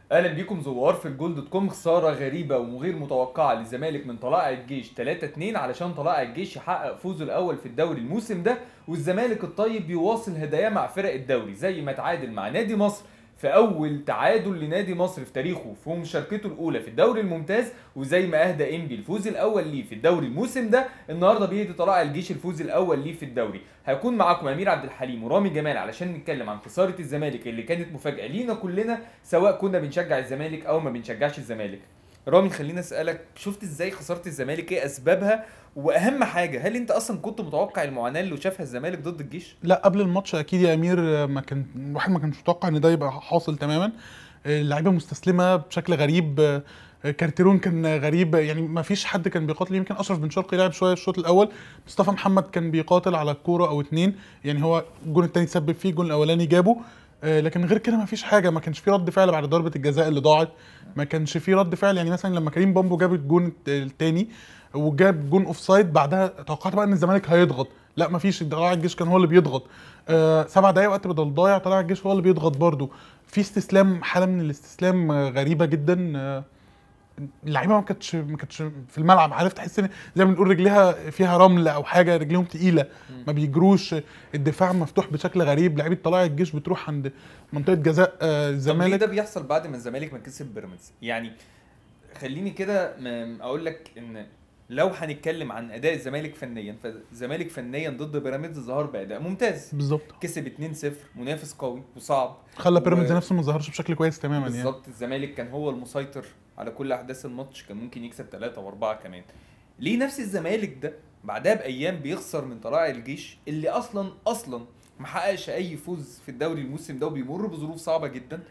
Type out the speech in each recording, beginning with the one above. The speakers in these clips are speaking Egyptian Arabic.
اهلا بيكم زوار في الجول دوت كوم خساره غريبه وغير متوقعه للزمالك من طلائع الجيش 3 2 علشان طلائع الجيش يحقق فوزه الاول في الدوري الموسم ده والزمالك الطيب بيواصل هداياه مع فرق الدوري زي ما تعادل مع نادي مصر في اول تعادل لنادي مصر في تاريخه في مشاركته الاولى في الدوري الممتاز وزي ما اهدى انبي الفوز الاول ليه في الدوري الموسم ده النهارده بيهدي طلائع الجيش الفوز الاول ليه في الدوري هيكون معاكم امير عبد الحليم ورامي جمال علشان نتكلم عن خساره الزمالك اللي كانت مفاجاه لينا كلنا سواء كنا بنشجع الزمالك او ما بنشجعش الزمالك رامي خليني اسالك شفت ازاي خساره الزمالك ايه اسبابها واهم حاجه هل انت اصلا كنت متوقع المعاناه اللي شافها الزمالك ضد الجيش لا قبل الماتش اكيد يا امير ما كان الواحد ما كانش متوقع ان ده يبقى حاصل تماما اللعيبه مستسلمه بشكل غريب كارتيرون كان غريب يعني ما فيش حد كان بيقاتل يمكن اشرف بن شرقي لعب شويه الشوط الاول مصطفى محمد كان بيقاتل على الكوره او اتنين يعني هو الجون الثاني تسبب فيه الجون الاولاني جابه لكن غير كده ما فيش حاجه ما كانش في رد فعل بعد ضربه الجزاء اللي ضاعت ما كانش في رد فعل يعني مثلا لما كريم بامبو جاب الجون الثاني وجاب جون اوف سايد بعدها توقعت بقى ان الزمالك هيضغط لا ما فيش طلائع الجيش كان هو اللي بيضغط آه سبع دقايق وقت بدل ضايع طلائع الجيش هو اللي بيضغط برده في استسلام حاله من الاستسلام غريبه جدا آه اللعيبه ما كانتش ما كانتش في الملعب عارف تحس ان زي ما بنقول رجليها فيها رمل او حاجه رجليهم تقيله ما بيجروش الدفاع مفتوح بشكل غريب لعيبه طلائع الجيش بتروح عند منطقه جزاء الزمالك آه ده بيحصل بعد ما الزمالك ما كسب بيراميدز يعني خليني كده اقول لك ان لو هنتكلم عن اداء الزمالك فنيا فالزمالك فنيا ضد بيراميدز ظهر باداء ممتاز بالظبط كسب 2-0 منافس قوي وصعب خلى بيراميدز و... نفسه ما ظهرش بشكل كويس تماما بالظبط يعني بالظبط الزمالك كان هو المسيطر على كل احداث الماتش كان ممكن يكسب 3 و4 كمان ليه نفس الزمالك ده بعدها بايام بيخسر من طلائع الجيش اللي اصلا اصلا ما حققش اي فوز في الدوري الموسم ده وبيمر بظروف صعبه جدا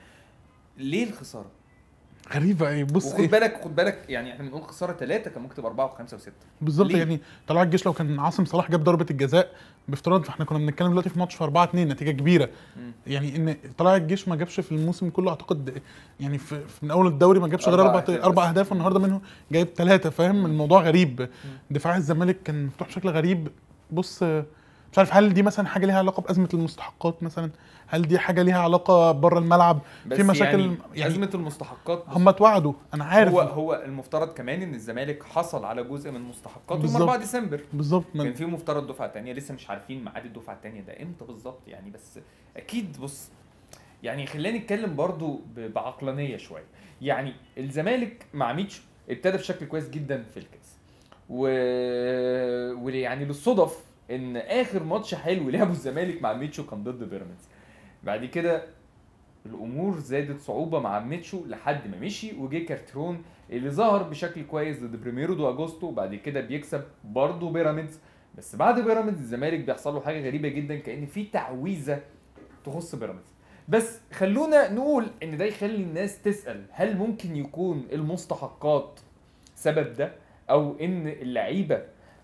ليه الخساره غريبه ايه بص وخد بالك خد بالك يعني احنا بنقول خساره ثلاثه كان ممكن تبقى اربعه وخمسه وسته بالظبط يعني طلع الجيش لو كان عاصم صلاح جاب ضربه الجزاء بافتراض فاحنا كنا بنتكلم دلوقتي في ماتش في 4 2 نتيجه كبيره م. يعني ان طلع الجيش ما جابش في الموسم كله اعتقد يعني في من اول الدوري ما جابش غير اربع اربع اهداف والنهارده منهم جايب ثلاثه فاهم الموضوع غريب م. دفاع الزمالك كان مفتوح بشكل غريب بص مش عارف هل دي مثلا حاجه ليها علاقه بازمه المستحقات مثلا هل دي حاجه ليها علاقه بره الملعب في مشاكل يعني, يعني ازمه المستحقات هم اتوعدوا انا عارف هو هو المفترض كمان ان الزمالك حصل على جزء من مستحقاته يوم 4 ديسمبر بالظبط كان في مفترض دفعه ثانيه لسه مش عارفين ميعاد الدفعه الثانيه ده امتى بالظبط يعني بس اكيد بص يعني خلينا نتكلم برضو بعقلانيه شويه يعني الزمالك مع ميتشو ابتدى بشكل كويس جدا في الكاس و... ويعني للصدف ان اخر ماتش حلو لعبه الزمالك مع ميتشو كان ضد بيراميدز بعد كده الامور زادت صعوبه مع ميتشو لحد ما مشي وجه كارترون اللي ظهر بشكل كويس ضد بريميرو دو اجوستو وبعد كده بيكسب برضه بيراميدز بس بعد بيراميدز الزمالك بيحصل له حاجه غريبه جدا كان في تعويذه تخص بيراميدز بس خلونا نقول ان ده يخلي الناس تسال هل ممكن يكون المستحقات سبب ده او ان اللعيبه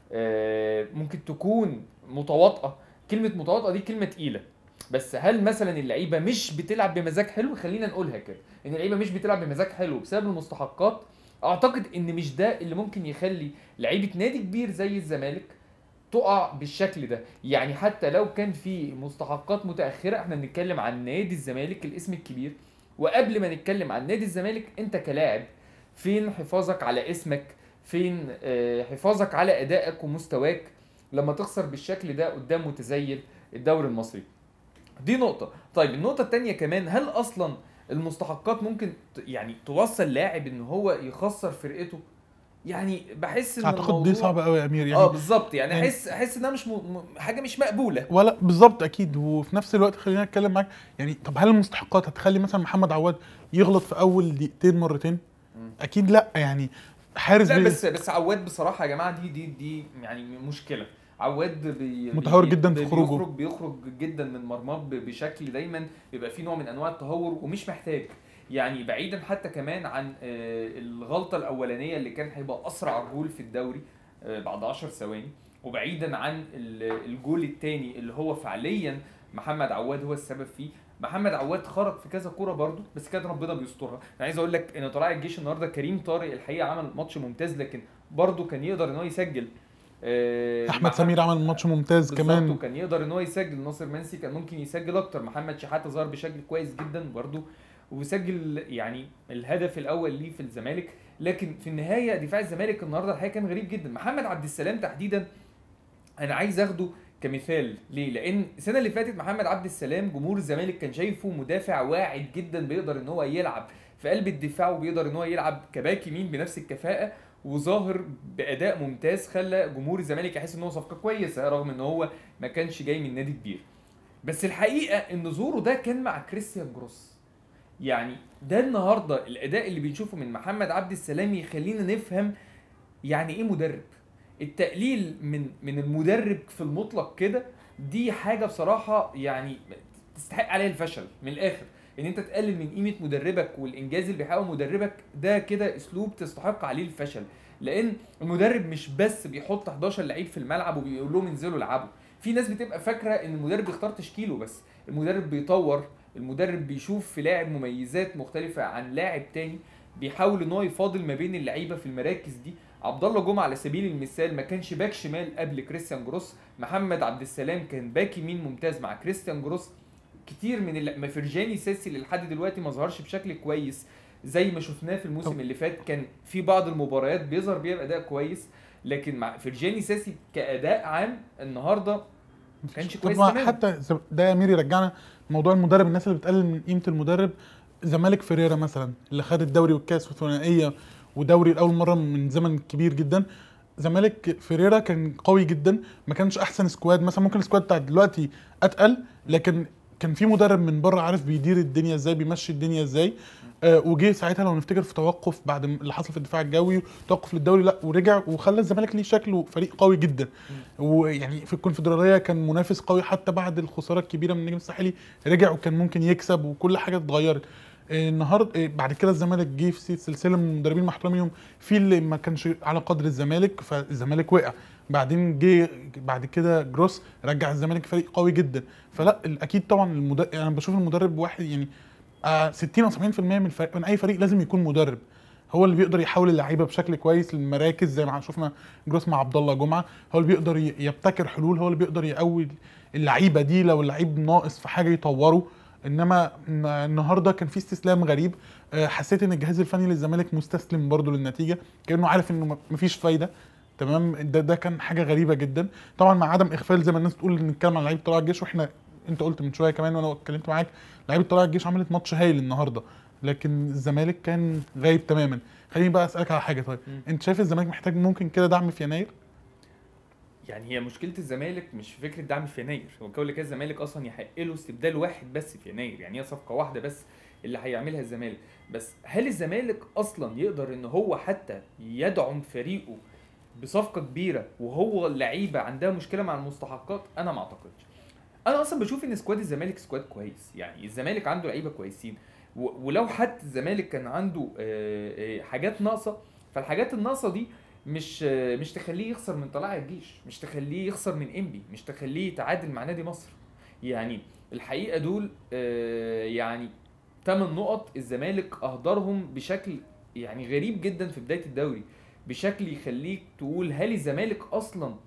ممكن تكون متواطئه كلمه متواطئه دي كلمه تقيله بس هل مثلا اللعيبه مش بتلعب بمزاج حلو خلينا نقولها كده ان اللعيبه مش بتلعب بمزاج حلو بسبب المستحقات اعتقد ان مش ده اللي ممكن يخلي لعيبه نادي كبير زي الزمالك تقع بالشكل ده يعني حتى لو كان في مستحقات متاخره احنا بنتكلم عن نادي الزمالك الاسم الكبير وقبل ما نتكلم عن نادي الزمالك انت كلاعب فين حفاظك على اسمك فين حفاظك على ادائك ومستواك لما تخسر بالشكل ده قدام متزيل الدوري المصري دي نقطة طيب النقطة التانية كمان هل أصلا المستحقات ممكن يعني توصل لاعب ان هو يخسر فرقته يعني بحس ان اعتقد دي صعبه قوي يا امير يعني اه بالظبط يعني, يعني احس احس انها مش م... حاجه مش مقبوله ولا بالظبط اكيد وفي نفس الوقت خلينا نتكلم معاك يعني طب هل المستحقات هتخلي مثلا محمد عواد يغلط في اول دقيقتين مرتين م. اكيد لا يعني حارس لا بس بس عواد بصراحه يا جماعه دي دي دي يعني مشكله عواد بي متهور جدا في خروجه بيخرج بيخرج جدا من مرماه بشكل دايما بيبقى فيه نوع من انواع التهور ومش محتاج يعني بعيدا حتى كمان عن الغلطه الاولانيه اللي كان هيبقى اسرع جول في الدوري بعد 10 ثواني وبعيدا عن الجول الثاني اللي هو فعليا محمد عواد هو السبب فيه محمد عواد خرج في كذا كوره برده بس كان ربنا بيسترها انا عايز اقول لك ان طلائع الجيش النهارده كريم طارق الحقيقه عمل ماتش ممتاز لكن برده كان يقدر ان هو يسجل آه، احمد سمير عمل ماتش ممتاز كمان وكان يقدر ان هو يسجل ناصر منسي كان ممكن يسجل اكتر محمد شحاته ظهر بشكل كويس جدا برده وسجل يعني الهدف الاول ليه في الزمالك لكن في النهايه دفاع الزمالك النهارده الحقيقه كان غريب جدا محمد عبد السلام تحديدا انا عايز اخده كمثال ليه لان السنه اللي فاتت محمد عبد السلام جمهور الزمالك كان شايفه مدافع واعد جدا بيقدر ان هو يلعب في قلب الدفاع وبيقدر ان هو يلعب كباك يمين بنفس الكفاءه وظاهر باداء ممتاز خلى جمهور الزمالك يحس ان هو صفقه كويسه رغم ان هو ما كانش جاي من نادي كبير بس الحقيقه ان ظهوره ده كان مع كريستيان جروس يعني ده النهارده الاداء اللي بنشوفه من محمد عبد السلام يخلينا نفهم يعني ايه مدرب التقليل من من المدرب في المطلق كده دي حاجه بصراحه يعني تستحق عليها الفشل من الاخر ان انت تقلل من قيمه مدربك والانجاز اللي بيحققه مدربك ده كده اسلوب تستحق عليه الفشل لان المدرب مش بس بيحط 11 لعيب في الملعب وبيقول لهم انزلوا العبوا في ناس بتبقى فاكره ان المدرب بيختار تشكيله بس المدرب بيطور المدرب بيشوف في لاعب مميزات مختلفه عن لاعب تاني بيحاول ان هو يفاضل ما بين اللعيبه في المراكز دي عبد الله جمعه على سبيل المثال ما كانش باك شمال قبل كريستيان جروس محمد عبد السلام كان باك يمين ممتاز مع كريستيان جروس كتير من الل- ما فرجاني ساسي اللي لحد دلوقتي ما ظهرش بشكل كويس زي ما شفناه في الموسم طب- اللي فات كان في بعض المباريات بيظهر بيها باداء كويس لكن مع فرجاني ساسي كاداء عام النهارده ما كانش طب كويس ما تماما حتى ز- ده يا امير يرجعنا موضوع المدرب الناس اللي بتقلل من قيمه المدرب زمالك فيريرا مثلا اللي خد الدوري والكاس والثنائيه ودوري لاول مره من زمن كبير جدا زمالك فيريرا كان قوي جدا ما كانش احسن سكواد مثلا ممكن السكواد بتاع دلوقتي اتقل لكن كان في مدرب من بره عارف بيدير الدنيا ازاي بيمشي الدنيا ازاي آه وجه ساعتها لو نفتكر في توقف بعد م- اللي حصل في الدفاع الجوي توقف للدوري لا ورجع وخلى الزمالك ليه شكله فريق قوي جدا ويعني في الكونفدراليه كان منافس قوي حتى بعد الخساره الكبيره من النجم الساحلي رجع وكان ممكن يكسب وكل حاجه اتغيرت آه، النهارده آه، بعد كده الزمالك جه في سلسله من المدربين مع احترامي ليهم في اللي ما كانش على قدر الزمالك فالزمالك وقع بعدين جه بعد كده جروس رجع الزمالك فريق قوي جدا فلا ال- اكيد طبعا المدرب انا بشوف المدرب واحد يعني آه، 60 او 70% من الفريق من اي فريق لازم يكون مدرب هو اللي بيقدر يحول اللعيبه بشكل كويس للمراكز زي ما شفنا جروس مع عبد الله جمعه هو اللي بيقدر ي- يبتكر حلول هو اللي بيقدر يقوي اللعيبه دي لو اللعيب ناقص في حاجه يطوره انما ن- النهارده كان في استسلام غريب آه، حسيت ان الجهاز الفني للزمالك مستسلم برضه للنتيجه كانه عارف انه م- مفيش فايده تمام ده ده كان حاجه غريبه جدا طبعا مع عدم اغفال زي ما الناس تقول نتكلم عن لعيبه طلائع الجيش واحنا انت قلت من شويه كمان وانا اتكلمت معاك لعيبه طلائع الجيش عملت ماتش هايل النهارده لكن الزمالك كان غايب تماما خليني بقى اسالك على حاجه طيب مم. انت شايف الزمالك محتاج ممكن كده دعم في يناير يعني هي مشكله الزمالك مش في فكره دعم في يناير هو كون كده الزمالك اصلا يحق له استبدال واحد بس في يناير يعني هي صفقه واحده بس اللي هيعملها الزمالك بس هل الزمالك اصلا يقدر ان هو حتى يدعم فريقه بصفقه كبيره وهو اللعيبه عندها مشكله مع المستحقات انا ما اعتقدش انا اصلا بشوف ان سكواد الزمالك سكواد كويس يعني الزمالك عنده لعيبه كويسين و- ولو حتى الزمالك كان عنده آه، آه، حاجات ناقصه فالحاجات الناقصه دي مش آه، مش تخليه يخسر من طلائع الجيش مش تخليه يخسر من انبي مش تخليه يتعادل مع نادي مصر يعني الحقيقه دول آه، يعني 8 نقط الزمالك اهدرهم بشكل يعني غريب جدا في بدايه الدوري بشكل يخليك تقول هل الزمالك اصلا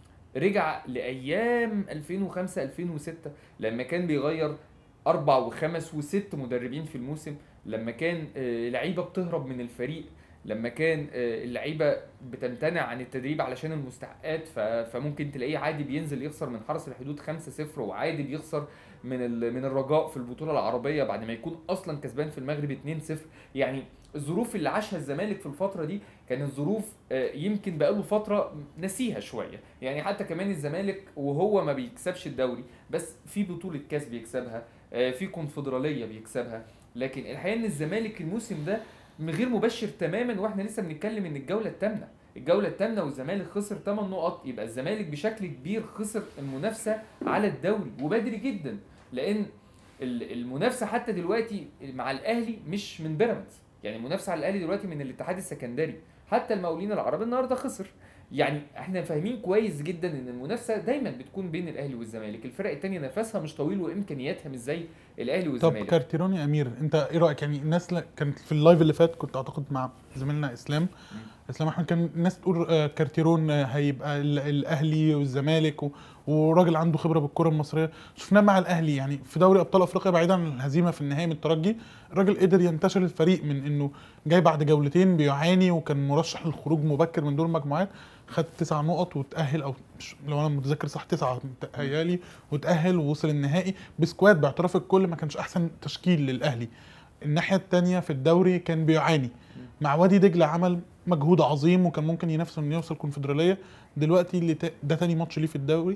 رجع لايام 2005 2006 لما كان بيغير اربع وخمس وست مدربين في الموسم لما كان آه، لعيبه بتهرب من الفريق لما كان آه، اللعيبه بتمتنع عن التدريب علشان المستحقات ف- فممكن تلاقيه عادي بينزل يخسر من حرس الحدود 5-0 وعادي بيخسر من ال- من الرجاء في البطوله العربيه بعد ما يكون اصلا كسبان في المغرب 2-0 يعني الظروف اللي عاشها الزمالك في الفتره دي كانت ظروف آه، يمكن بقاله فتره نسيها شويه يعني حتى كمان الزمالك وهو ما بيكسبش الدوري بس في بطوله كاس بيكسبها آه، في كونفدراليه بيكسبها لكن الحقيقه ان الزمالك الموسم ده م- غير مبشر تماما واحنا لسه بنتكلم ان الجوله الثامنه الجوله الثامنه والزمالك خسر 8 نقط يبقى الزمالك بشكل كبير خسر المنافسه على الدوري وبدري جدا لان ال- المنافسه حتى دلوقتي مع الاهلي مش من بيراميدز يعني المنافسه على الاهلي دلوقتي من الاتحاد السكندري حتى المقاولين العرب النهارده خسر يعني احنا فاهمين كويس جدا ان المنافسه دايما بتكون بين الاهلي والزمالك الفرق التانية نفسها مش طويل وامكانياتها مش زي الاهلي طب والزمالك كارتيروني امير انت ايه رايك يعني الناس ل... كانت في اللايف اللي فات كنت اعتقد مع زميلنا اسلام اسلام احمد كان الناس تقول آه، كارتيرون آه، هيبقى ال- الاهلي والزمالك و- وراجل عنده خبره بالكره المصريه شفناه مع الاهلي يعني في دوري ابطال افريقيا بعيدا عن الهزيمه في النهائي من الترجي الراجل قدر ينتشل الفريق من انه جاي بعد جولتين بيعاني وكان مرشح للخروج مبكر من دور المجموعات خد تسع نقط وتاهل او مش لو انا متذكر صح تسعه متهيالي وتاهل ووصل النهائي بسكواد باعتراف الكل ما كانش احسن تشكيل للاهلي الناحيه الثانيه في الدوري كان بيعاني مع وادي دجله عمل مجهود عظيم وكان ممكن ينافس انه يوصل كونفدراليه دلوقتي اللي تا- ده تاني ماتش ليه في الدوري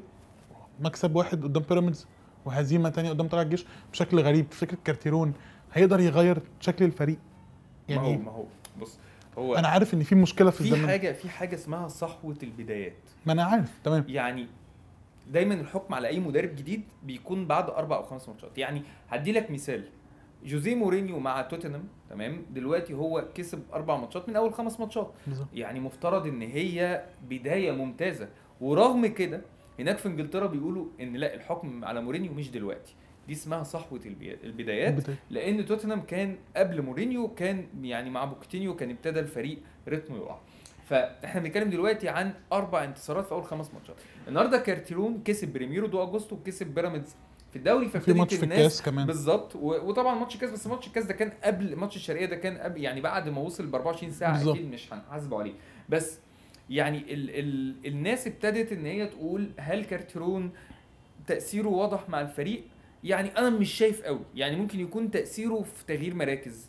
مكسب واحد قدام بيراميدز وهزيمه تانية قدام طلائع الجيش بشكل غريب فكره كارتيرون هيقدر يغير شكل الفريق ما هو يعني ما هو بص هو انا عارف ان في مشكله في في الزمن حاجه في حاجه اسمها صحوه البدايات ما انا عارف تمام يعني دايما الحكم على اي مدرب جديد بيكون بعد اربع او خمس ماتشات يعني هدي لك مثال جوزيه مورينيو مع توتنهام تمام دلوقتي هو كسب اربع ماتشات من اول خمس ماتشات بالظبط يعني مفترض ان هي بدايه ممتازه ورغم كده هناك في انجلترا بيقولوا ان لا الحكم على مورينيو مش دلوقتي دي اسمها صحوه البي- البدايات البداية. لان توتنهام كان قبل مورينيو كان يعني مع بوكتينيو كان ابتدى الفريق رتمه يقع فاحنا بنتكلم دلوقتي عن اربع انتصارات في اول خمس ماتشات النهارده كارتيرون كسب بريميرو دو اغسطو وكسب بيراميدز في الدوري في فابتدت ماتش في الناس الكاس كمان بالظبط و- وطبعا ماتش الكاس بس ماتش الكاس ده كان قبل ماتش الشرقيه ده كان قبل يعني بعد ما وصل ب 24 ساعه بالظبط. اكيد مش هنحاسبه عليه بس يعني ال ال الناس ابتدت ان هي تقول هل كارتيرون تاثيره واضح مع الفريق يعني انا مش شايف قوي يعني ممكن يكون تاثيره في تغيير مراكز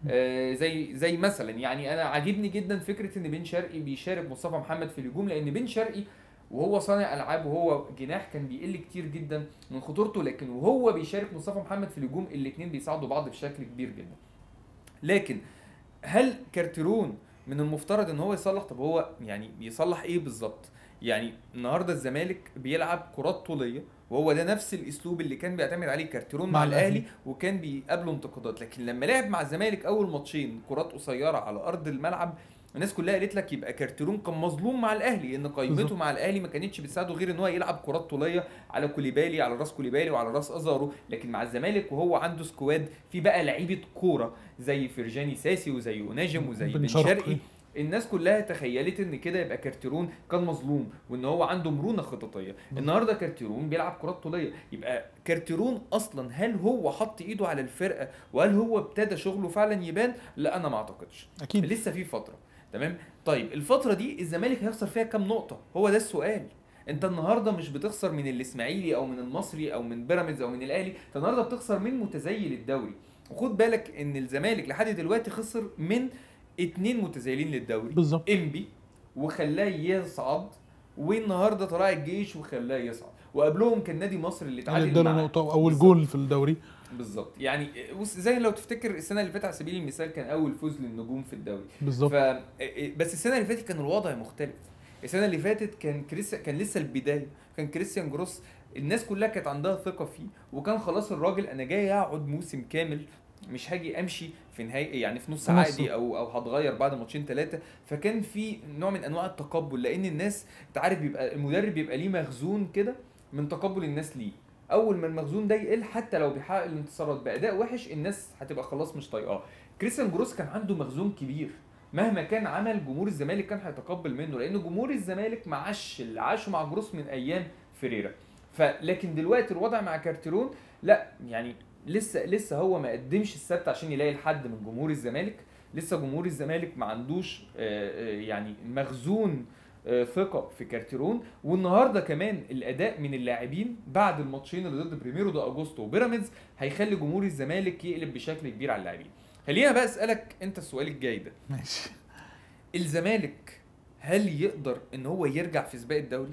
آه زي زي مثلا يعني انا عاجبني جدا فكره ان بن شرقي بيشارك مصطفى محمد في الهجوم لان بن شرقي وهو صانع العاب وهو جناح كان بيقل كتير جدا من خطورته لكن وهو بيشارك مصطفى محمد في الهجوم الاثنين بيساعدوا بعض بشكل كبير جدا لكن هل كارتيرون من المفترض ان هو يصلح طب هو يعني يصلح ايه بالظبط يعني النهارده الزمالك بيلعب كرات طوليه وهو ده نفس الاسلوب اللي كان بيعتمد عليه كارتيرون مع, مع الاهلي الأهلي. وكان بيقابله انتقادات لكن لما لعب مع الزمالك اول ماتشين كرات قصيره على ارض الملعب الناس كلها قالت لك يبقى كارتيرون كان مظلوم مع الاهلي ان قائمته بالظبط. مع الاهلي ما كانتش بتساعده غير ان هو يلعب كرات طوليه على كوليبالي على راس كوليبالي وعلى راس ازارو لكن مع الزمالك وهو عنده سكواد في بقى لعيبه كوره زي فرجاني ساسي وزي وناجم وزي بن بن شرقي. شرقي الناس كلها تخيلت ان كده يبقى كارتيرون كان مظلوم وان هو عنده مرونه خططيه النهارده كارتيرون بيلعب كرات طوليه يبقى كارتيرون اصلا هل هو حط ايده على الفرقه وهل هو ابتدى شغله فعلا يبان لا انا ما اعتقدش اكيد لسه في فتره تمام طيب الفتره دي الزمالك هيخسر فيها كام نقطه هو ده السؤال انت النهارده مش بتخسر من الاسماعيلي او من المصري او من بيراميدز او من الاهلي انت النهارده بتخسر من متزيل الدوري وخد بالك ان الزمالك لحد دلوقتي خسر من اتنين متزايلين للدوري بالظبط انبي وخلاه يصعد والنهارده طلع الجيش وخلاه يصعد وقبلهم كان نادي مصر اللي يعني اتعادل اداله مع نقطه اول بالظبط. جول في الدوري بالظبط يعني بص زي لو تفتكر السنه اللي فاتت على سبيل المثال كان اول فوز للنجوم في الدوري بالظبط ف بس السنه اللي فاتت كان الوضع مختلف السنه اللي فاتت كان كريس كان لسه البدايه كان كريستيان جروس الناس كلها كانت عندها ثقه فيه وكان خلاص الراجل انا جاي اقعد موسم كامل مش هاجي امشي في نهايه يعني في نص في نصه. عقدي او او هتغير بعد ماتشين ثلاثه فكان في نوع من انواع التقبل لان الناس انت عارف بيبقى المدرب بيبقى ليه مخزون كده من تقبل الناس ليه اول ما المخزون ده يقل حتى لو بيحقق الانتصارات باداء وحش الناس هتبقى خلاص مش طايقاه كريستيان جروس كان عنده مخزون كبير مهما كان عمل جمهور الزمالك كان هيتقبل منه لان جمهور الزمالك ما عاش اللي عاشه مع جروس من ايام فيريرا فلكن دلوقتي الوضع مع كارتيرون لا يعني لسه لسه هو ما قدمش السبت عشان يلاقي الحد من جمهور الزمالك لسه جمهور الزمالك ما عندوش آه، آه، يعني مخزون آه، ثقه في كارتيرون والنهارده كمان الاداء من اللاعبين بعد الماتشين اللي ضد بريميرو دو اجوستو وبيراميدز هيخلي جمهور الزمالك يقلب بشكل كبير على اللاعبين خلينا بقى اسالك انت السؤال الجاي ده ماشي الزمالك هل يقدر ان هو يرجع في سباق الدوري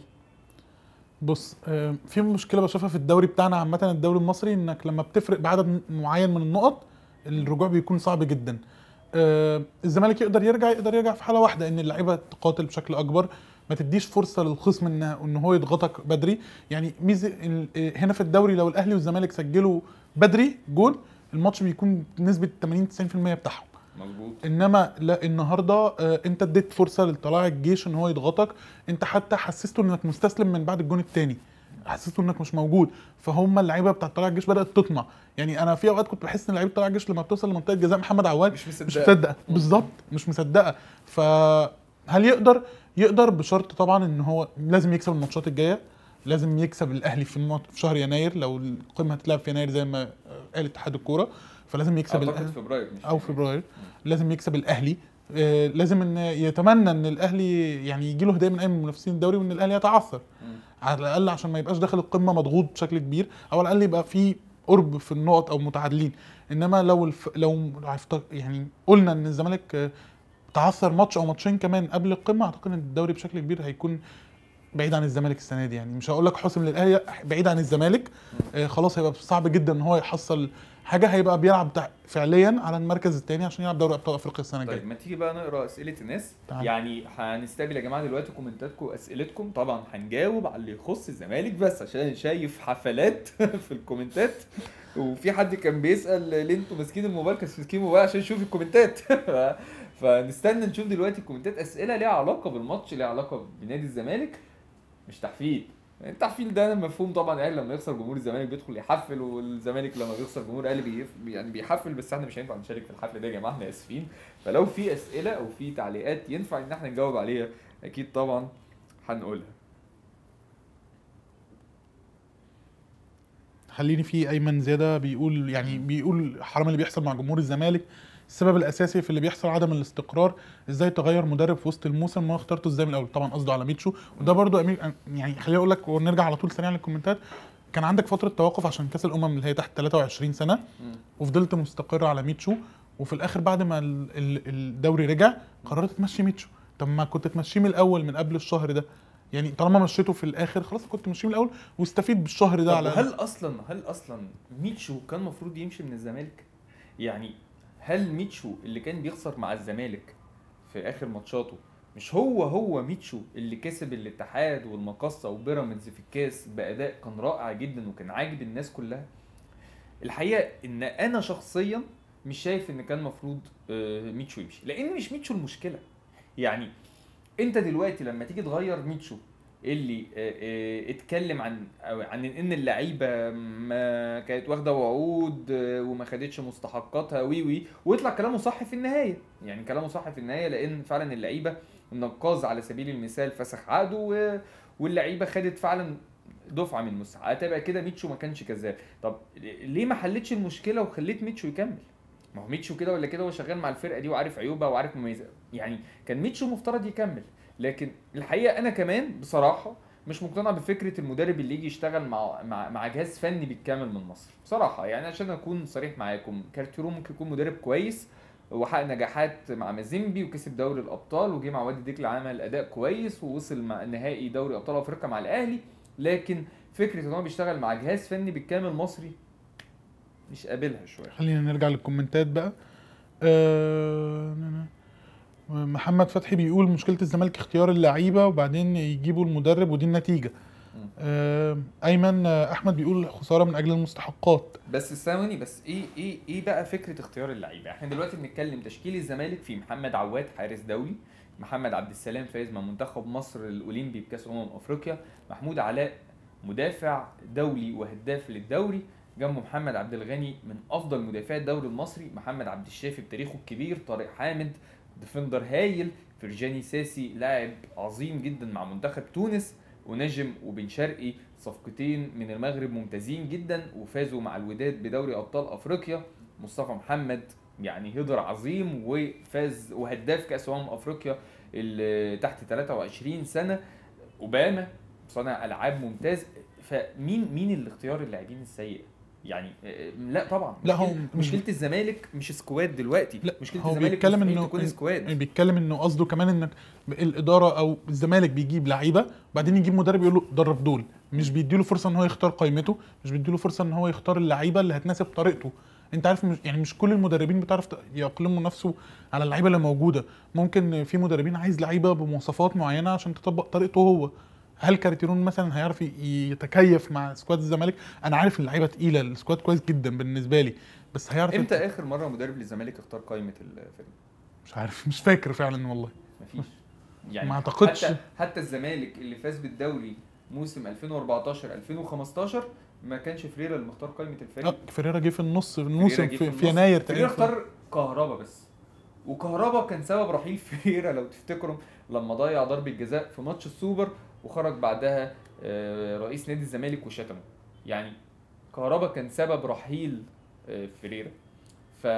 بص آه، في مشكله بشوفها في الدوري بتاعنا عامه الدوري المصري انك لما بتفرق بعدد معين من النقط الرجوع بيكون صعب جدا آه، الزمالك يقدر يرجع يقدر يرجع في حاله واحده ان اللعيبه تقاتل بشكل اكبر ما تديش فرصه للخصم ان ان هو يضغطك بدري يعني ميزه ال- آه، هنا في الدوري لو الاهلي والزمالك سجلوا بدري جول الماتش بيكون بنسبه 80 90% بتاعهم مظبوط انما لا النهارده آه، انت اديت فرصه لطلائع الجيش ان هو يضغطك انت حتى حسسته انك مستسلم من بعد الجون الثاني حسسته انك مش موجود فهم اللعيبه بتاعت طلائع الجيش بدات تطمع يعني انا في اوقات كنت بحس ان لعيبه طلائع الجيش لما بتوصل لمنطقه جزاء محمد عواد مش مش مصدق مصدقه بالظبط مش مصدقه ف هل يقدر يقدر بشرط طبعا ان هو لازم يكسب الماتشات الجايه لازم يكسب الاهلي في, المط... في شهر يناير لو القمه هتتلعب في يناير زي ما قال اتحاد الكوره فلازم يكسب اعتقد الاهلي فبراير مش او فبراير لازم يكسب الاهلي آه، لازم ان يتمنى ان الاهلي يعني يجي له هديه من اي من منافسين الدوري وان الاهلي يتعثر مم. على الاقل عشان ما يبقاش داخل القمه مضغوط بشكل كبير او على الاقل يبقى في قرب في النقط او متعادلين انما لو الف... لو عفت- يعني قلنا ان الزمالك آه، تعثر ماتش او ماتشين كمان قبل القمه اعتقد ان الدوري بشكل كبير هيكون بعيد عن الزمالك السنه دي يعني مش هقول لك حسم للاهلي لأ، بعيد عن الزمالك آه، خلاص هيبقى صعب جدا ان هو يحصل حاجه هيبقى بيلعب تع- فعليا على المركز الثاني عشان يلعب دوري ابطال افريقيا السنه الجايه طيب ما تيجي بقى نقرا اسئله الناس تعال. يعني هنستقبل يا جماعه دلوقتي كومنتاتكم اسئلتكم طبعا هنجاوب على اللي يخص الزمالك بس عشان شايف حفلات في الكومنتات وفي حد كان بيسال ليه انتوا ماسكين الموبايل كان ماسكين الموبايل عشان يشوف الكومنتات ف- فنستنى نشوف دلوقتي الكومنتات اسئله ليها علاقه بالماتش ليها علاقه بنادي الزمالك مش تحفيل التحفيل ده مفهوم طبعا الاهلي لما يخسر جمهور الزمالك بيدخل يحفل والزمالك لما بيخسر جمهور الاهلي بيف... يعني بيحفل بس احنا مش هينفع نشارك في الحفل ده يا جماعه احنا اسفين فلو في اسئله او في تعليقات ينفع ان احنا نجاوب عليها اكيد طبعا هنقولها خليني في ايمن زياده بيقول يعني بيقول حرام اللي بيحصل مع جمهور الزمالك السبب الاساسي في اللي بيحصل عدم الاستقرار ازاي تغير مدرب في وسط الموسم ما اخترته ازاي من الاول طبعا قصده على ميتشو وده برضو أمير يعني خليني اقول لك ونرجع على طول سريعا للكومنتات كان عندك فتره توقف عشان كاس الامم اللي هي تحت 23 سنه وفضلت مستقر على ميتشو وفي الاخر بعد ما ال- ال- الدوري رجع قررت تمشي ميتشو طب ما كنت تمشيه من الاول من قبل الشهر ده يعني طالما مشيته في الاخر خلاص كنت تمشيه من الاول واستفيد بالشهر ده طب على هل اصلا هل اصلا ميتشو كان المفروض يمشي من الزمالك؟ يعني هل ميتشو اللي كان بيخسر مع الزمالك في اخر ماتشاته مش هو هو ميتشو اللي كسب الاتحاد والمقصه وبيراميدز في الكاس باداء كان رائع جدا وكان عاجب الناس كلها؟ الحقيقه ان انا شخصيا مش شايف ان كان المفروض آه، ميتشو يمشي لان مش ميتشو المشكله يعني انت دلوقتي لما تيجي تغير ميتشو اللي آه، آه، اتكلم عن أو عن ان اللعيبه ما كانت واخده وعود آه، وما خدتش مستحقاتها وي وي ويطلع كلامه صح في النهايه يعني كلامه صح في النهايه لان فعلا اللعيبه النقاز على سبيل المثال فسخ عقده و- واللعيبه خدت فعلا دفعه من مستحقاتها يبقى كده ميتشو ما كانش كذاب طب ليه ما حلتش المشكله وخليت ميتشو يكمل ما هو ميتشو كده ولا كده هو شغال مع الفرقه دي وعارف عيوبها وعارف مميزاتها يعني كان ميتشو مفترض يكمل لكن الحقيقه انا كمان بصراحه مش مقتنع بفكره المدرب اللي يجي يشتغل مع مع, مع جهاز فني بالكامل من مصر بصراحه يعني عشان اكون صريح معاكم كارتيرو ممكن يكون مدرب كويس وحقق نجاحات مع مازيمبي وكسب دوري الابطال وجه مع وادي دجله عمل اداء كويس ووصل مع نهائي دوري ابطال افريقيا مع الاهلي لكن فكره ان هو بيشتغل مع جهاز فني بالكامل مصري مش قابلها شويه خلينا نرجع للكومنتات بقى آه... ن- ن- محمد فتحي بيقول مشكله الزمالك اختيار اللعيبه وبعدين يجيبوا المدرب ودي النتيجه مم. آه... ايمن آه، احمد بيقول خساره من اجل المستحقات بس ثواني بس ايه ايه ايه بقى فكره اختيار اللعيبه احنا دلوقتي بنتكلم تشكيل الزمالك في محمد عواد حارس دولي محمد عبد السلام فايز مع منتخب مصر الاولمبي بكاس امم افريقيا محمود علاء مدافع دولي وهداف للدوري جنبه محمد عبد الغني من افضل مدافعي الدوري المصري محمد عبد الشافي بتاريخه الكبير طارق حامد ديفندر هايل فرجاني ساسي لاعب عظيم جدا مع منتخب تونس ونجم وبن شرقي صفقتين من المغرب ممتازين جدا وفازوا مع الوداد بدوري ابطال افريقيا مصطفى محمد يعني هيدر عظيم وفاز وهداف كاس امم افريقيا اللي تحت 23 سنه اوباما صانع العاب ممتاز فمين مين اللي اختيار اللاعبين السيء يعني آه، لا طبعا لا، هو مشكلة- مشكله الزمالك مش سكواد دلوقتي لا مشكله هو الزمالك بيتكلم مستحيل انه تكون سكواد بيتكلم انه قصده كمان انك الاداره او الزمالك بيجيب لعيبه بعدين يجيب مدرب يقول له درب دول مش بيديله فرصه ان هو يختار قائمته مش بيديله فرصه ان هو يختار اللعيبه اللي هتناسب طريقته انت عارف مش يعني مش كل المدربين بتعرف ت- يقلموا نفسه على اللعيبه اللي موجوده ممكن في مدربين عايز لعيبه بمواصفات معينه عشان تطبق طريقته هو هل كارتيرون مثلا هيعرف ي- يتكيف مع سكواد الزمالك انا عارف اللعيبه تقيله السكواد كويس جدا بالنسبه لي بس هيعرف امتى اخر مره مدرب للزمالك اختار قائمه الفريق مش عارف مش فاكر فعلا والله مفيش يعني ما أعتقدش. حتى حتى الزمالك اللي فاز بالدوري موسم 2014 2015 ما كانش فريرا اللي مختار قائمه الفريق اه فيريرا جه في النص في فريرا الموسم جه في, النص. في يناير فريرا تقريبا اختار كهربا بس وكهربا كان سبب رحيل فيريرا لو تفتكروا لما ضيع ضربه جزاء في ماتش السوبر وخرج بعدها آه، رئيس نادي الزمالك وشتمه يعني كهربا كان سبب رحيل آه، فيريرا ف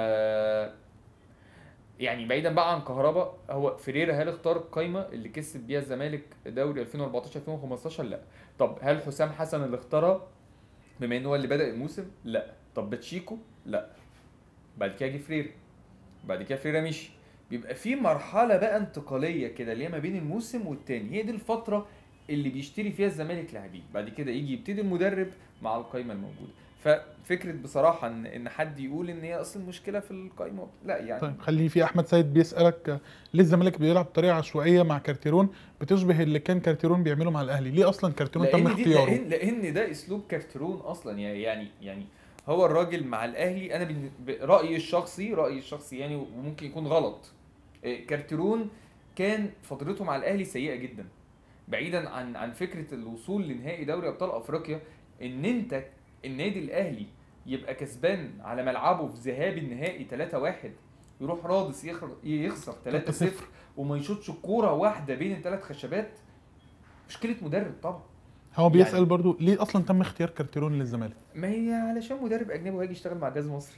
يعني بعيدا بقى عن كهربا هو فيريرا هل اختار القايمه اللي كسب بيها الزمالك دوري 2014 2015 لا طب هل حسام حسن اللي اختارها بما ان هو اللي بدا الموسم لا طب باتشيكو لا بعد كده جه فريرا بعد كده فريرا مشي بيبقى في مرحله بقى انتقاليه كده اللي هي ما بين الموسم والتاني هي دي الفتره اللي بيشتري فيها الزمالك لاعبين بعد كده يجي يبتدي المدرب مع القايمه الموجوده ففكره بصراحه ان ان حد يقول ان هي اصل المشكله في القايمه لا يعني طيب خليني في احمد سيد بيسالك آه، ليه الزمالك بيلعب بطريقه عشوائيه مع كارتيرون بتشبه اللي كان كارتيرون بيعمله مع الاهلي ليه اصلا كارتيرون تم لان دي اختياره لان لان ده اسلوب كارترون اصلا يعني يعني يعني هو الراجل مع الاهلي انا بالن- برايي الشخصي رايي الشخصي يعني وممكن يكون غلط إيه، كارترون كان فترته مع الاهلي سيئه جدا بعيدا عن عن فكره الوصول لنهائي دوري ابطال افريقيا ان انت النادي الاهلي يبقى كسبان على ملعبه في ذهاب النهائي 3-1 يروح رادس يخر- يخسر 3-0 وما يشوطش كوره واحده بين الثلاث خشبات مشكله مدرب طبعا هو بيسال يعني- برضو ليه اصلا تم اختيار كارتيرون للزمالك ما هي علشان مدرب اجنبي وهيجي يشتغل مع جهاز مصري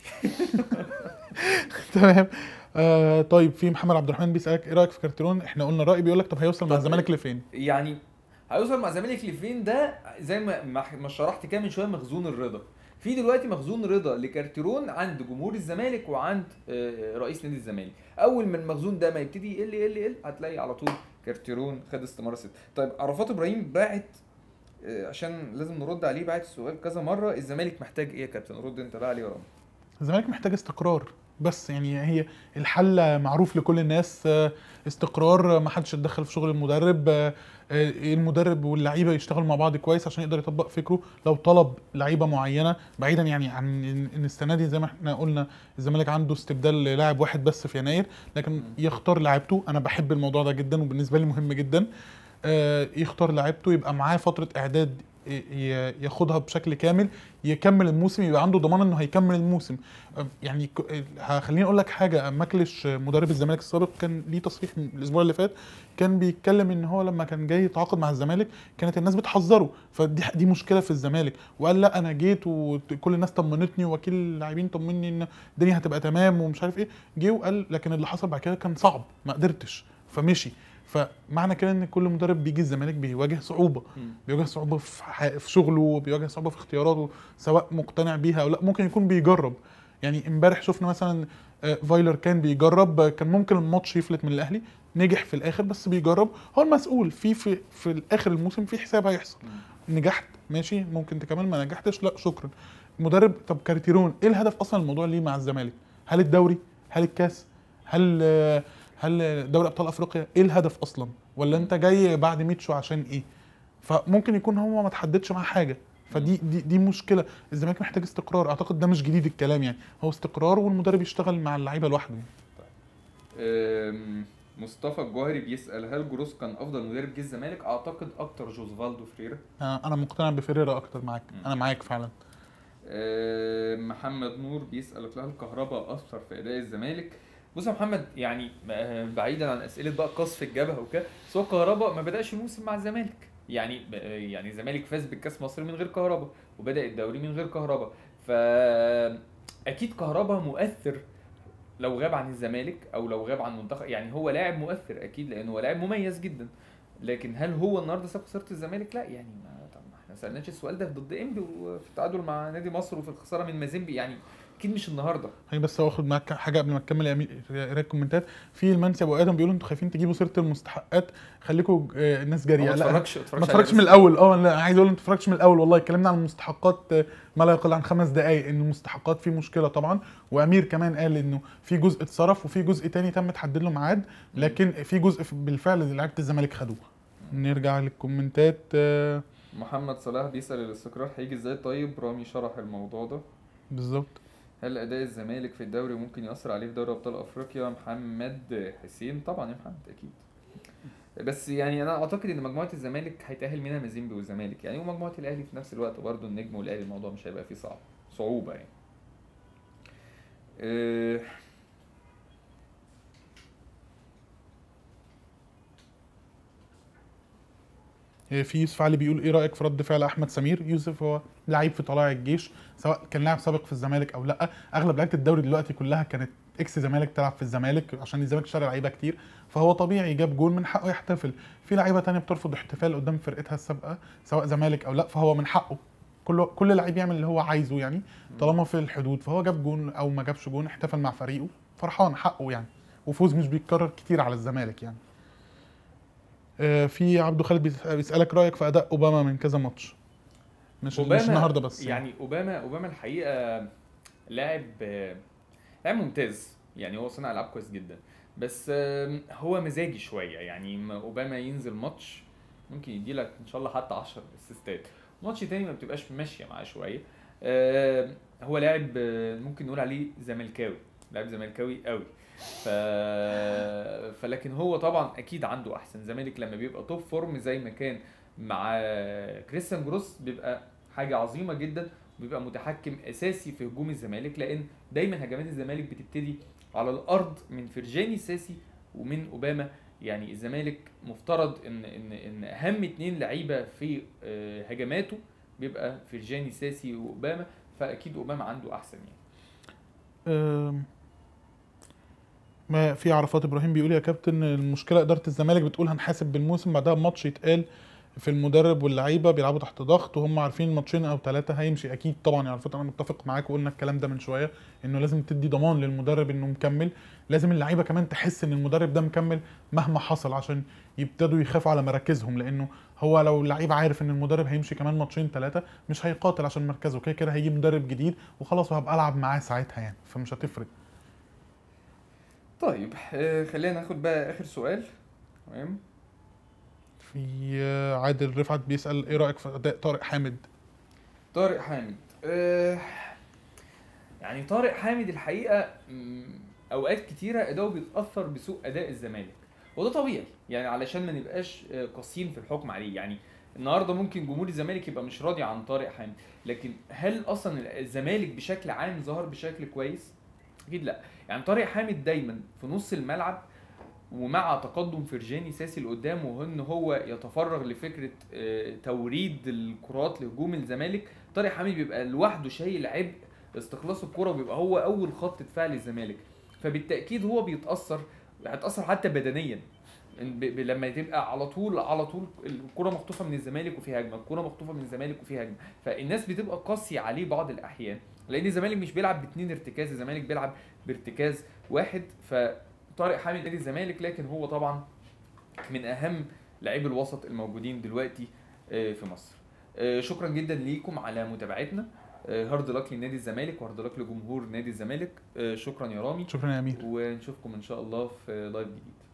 تمام آه طيب في محمد عبد الرحمن بيسالك ايه رايك في كارتيرون احنا قلنا الراي بيقول لك طب هيوصل مع طب الزمالك لفين يعني هيوصل مع الزمالك لفين ده زي ما ما ما شرحت كده من شويه مخزون الرضا في دلوقتي مخزون رضا لكارتيرون عند جمهور الزمالك وعند آه، رئيس نادي الزمالك اول ما المخزون ده ما يبتدي يقل يقل يقل هتلاقي على طول كارتيرون خد استماره ست طيب عرفات ابراهيم باعت آه، عشان لازم نرد عليه باعت السؤال كذا مره الزمالك محتاج ايه يا كابتن رد انت بقى عليه يا رامي الزمالك محتاج استقرار بس يعني هي الحل معروف لكل الناس آه، استقرار ما حدش يتدخل في شغل المدرب آه، آه، المدرب واللعيبه يشتغلوا مع بعض كويس عشان يقدر يطبق فكره لو طلب لعيبه معينه بعيدا يعني عن إن- ان السنه دي زي ما احنا قلنا الزمالك عنده استبدال لاعب واحد بس في يناير لكن يختار لعيبته انا بحب الموضوع ده جدا وبالنسبه لي مهم جدا آه، يختار لعيبته يبقى معاه فتره اعداد ي- ي- ياخدها بشكل كامل يكمل الموسم يبقى عنده ضمان انه هيكمل الموسم أم، يعني ك- خليني اقول لك حاجه ماكلش مدرب الزمالك السابق كان ليه تصريح من الاسبوع اللي فات كان بيتكلم ان هو لما كان جاي يتعاقد مع الزمالك كانت الناس بتحذره فدي دي مشكله في الزمالك وقال لا انا جيت وكل الناس طمنتني ووكيل اللاعبين طمني ان الدنيا هتبقى تمام ومش عارف ايه جه وقال لكن اللي حصل بعد كده كان صعب ما قدرتش فمشي فمعنى كده ان كل مدرب بيجي الزمالك بيواجه صعوبه بيواجه صعوبه في ح- في شغله بيواجه صعوبه في اختياراته سواء مقتنع بيها او لا ممكن يكون بيجرب يعني امبارح شفنا مثلا آه، فايلر كان بيجرب آه، كان ممكن الماتش يفلت من الاهلي نجح في الاخر بس بيجرب هو المسؤول في في في الاخر الموسم في حساب هيحصل نجحت ماشي ممكن تكمل ما نجحتش لا شكرا مدرب طب كارتيرون ايه الهدف اصلا الموضوع ليه مع الزمالك هل الدوري هل الكاس هل آه، هل دوري ابطال افريقيا ايه الهدف اصلا ولا انت جاي بعد ميتشو عشان ايه فممكن يكون هو ما تحددش معاه حاجه فدي دي دي مشكله الزمالك محتاج استقرار اعتقد ده مش جديد الكلام يعني هو استقرار والمدرب يشتغل مع اللعيبه لوحده أم، مصطفى الجوهري بيسال هل جروس كان افضل مدرب جه الزمالك اعتقد اكتر جوزفالدو فريرا آه، انا مقتنع بفيريرا اكتر معاك مم. انا معاك فعلا أم، محمد نور بيسال هل الكهرباء اثر في اداء الزمالك بص يا محمد يعني آه، بعيدا عن اسئله بقى قصف الجبهه وكده بس هو كهرباء ما بداش الموسم مع الزمالك يعني آه، يعني الزمالك فاز بالكاس مصر من غير كهرباء وبدا الدوري من غير كهرباء ف اكيد كهرباء مؤثر لو غاب عن الزمالك او لو غاب عن منتخب يعني هو لاعب مؤثر اكيد لانه هو لاعب مميز جدا لكن هل هو النهارده ساب خساره الزمالك؟ لا يعني ما طب ما احنا سالناش السؤال ده ضد انبي وفي التعادل مع نادي مصر وفي الخساره من مازيمبي يعني اكيد مش النهارده هي بس واخد معاك حاجه قبل ما تكمل يا أمير- قرايه الكومنتات في المنسي ابو ادم بيقولوا انتوا خايفين تجيبوا سيره المستحقات خليكم آه، الناس جاريه ما لا اتفرجش ما اتفرجش من الاول اه لا عايز اقول ما اتفرجش من الاول والله اتكلمنا عن المستحقات آه، ما لا يقل عن خمس دقائق ان المستحقات في مشكله طبعا وامير كمان قال انه في جزء اتصرف وفي جزء تاني تم تحدد له ميعاد لكن في جزء في- بالفعل لعيبه الزمالك خدوه نرجع للكومنتات آه، محمد صلاح بيسال الاستقرار هيجي ازاي طيب رامي شرح الموضوع ده بالظبط هل اداء الزمالك في الدوري ممكن ياثر عليه في دوري ابطال افريقيا محمد حسين طبعا يا محمد اكيد بس يعني انا اعتقد ان مجموعه الزمالك هيتاهل منها مازيمبي والزمالك يعني ومجموعه الاهلي في نفس الوقت برضه النجم والاهلي الموضوع مش هيبقى فيه صعب صعوبه يعني أه آه، في يوسف علي بيقول ايه رايك في رد فعل احمد سمير يوسف هو لعيب في طلائع الجيش سواء كان لاعب سابق في الزمالك او لا اغلب لعيبه الدوري دلوقتي كلها كانت اكس زمالك تلعب في الزمالك عشان الزمالك اشترى لعيبه كتير فهو طبيعي جاب جول من حقه يحتفل في لعيبه تانية بترفض احتفال قدام فرقتها السابقه سواء زمالك او لا فهو من حقه كل كل لعيب يعمل اللي هو عايزه يعني طالما في الحدود فهو جاب جون او ما جابش جون احتفل مع فريقه فرحان حقه يعني وفوز مش بيتكرر كتير على الزمالك يعني آه، في عبده خالد بيس- بيسالك رايك في اداء اوباما من كذا ماتش مش مش النهارده بس يعني اوباما اوباما الحقيقه لاعب لاعب ممتاز يعني هو صنع العاب كويس جدا بس آم، هو مزاجي شويه يعني ما اوباما ينزل ماتش ممكن يدي لك ان شاء الله حتى 10 اسيستات ماتش تاني ما بتبقاش ماشيه معاه شويه آم، هو لاعب آه، ممكن نقول عليه زملكاوي لاعب زملكاوي قوي ف... فلكن هو طبعا اكيد عنده احسن زمالك لما بيبقى توب فورم زي ما كان مع كريستيان جروس بيبقى حاجه عظيمه جدا وبيبقى متحكم اساسي في هجوم الزمالك لان دايما هجمات الزمالك بتبتدي على الارض من فرجاني ساسي ومن اوباما يعني الزمالك مفترض ان ان ان اهم اتنين لعيبه في آه، هجماته بيبقى فرجاني ساسي واوباما فاكيد اوباما عنده احسن يعني آم، ما في عرفات ابراهيم بيقول يا كابتن المشكله اداره الزمالك بتقول هنحاسب بالموسم بعدها بماتش يتقال في المدرب واللعيبه بيلعبوا تحت ضغط وهم عارفين ماتشين او ثلاثه هيمشي اكيد طبعا يا عرفات انا متفق معاك وقلنا الكلام ده من شويه انه لازم تدي ضمان للمدرب انه مكمل لازم اللعيبه كمان تحس ان المدرب ده مكمل مهما حصل عشان يبتدوا يخافوا على مراكزهم لانه هو لو اللعيب عارف ان المدرب هيمشي كمان ماتشين ثلاثه مش هيقاتل عشان مركزه كده كده هيجي مدرب جديد وخلاص وهبقى العب معاه ساعتها يعني فمش هتفرق طيب آه، خلينا ناخد بقى اخر سؤال تمام في آه، عادل رفعت بيسال ايه رايك في اداء طارق حامد طارق حامد أه يعني طارق حامد الحقيقه مم، اوقات كتيره اداؤه بيتاثر بسوء اداء الزمالك وده طبيعي يعني علشان ما نبقاش آه، قاسيين في الحكم عليه يعني النهارده ممكن جمهور الزمالك يبقى مش راضي عن طارق حامد لكن هل اصلا الزمالك بشكل عام ظهر بشكل كويس اكيد لا يعني طارق حامد دايما في نص الملعب ومع تقدم فرجاني ساسي لقدام وان هو يتفرغ لفكره آه، توريد الكرات لهجوم الزمالك طارق حامد بيبقى لوحده شايل عبء استخلاص الكره وبيبقى هو اول خط دفاع للزمالك فبالتاكيد هو بيتاثر هيتاثر حتى بدنيا إن ب... ب... لما تبقى على طول على طول الكره مخطوفه من الزمالك وفي هجمه الكره مخطوفه من الزمالك وفي هجمه فالناس بتبقى قاسيه عليه بعض الاحيان لان الزمالك مش بيلعب باثنين ارتكاز الزمالك بيلعب بارتكاز واحد فطارق حامد نادي الزمالك لكن هو طبعا من اهم لاعبي الوسط الموجودين دلوقتي آه، في مصر آه، شكرا جدا ليكم على متابعتنا هارد لك لنادي الزمالك وهارد لك لجمهور نادي الزمالك آه، شكرا يا رامي شكرا يا امير ونشوفكم ان شاء الله في لايف جديد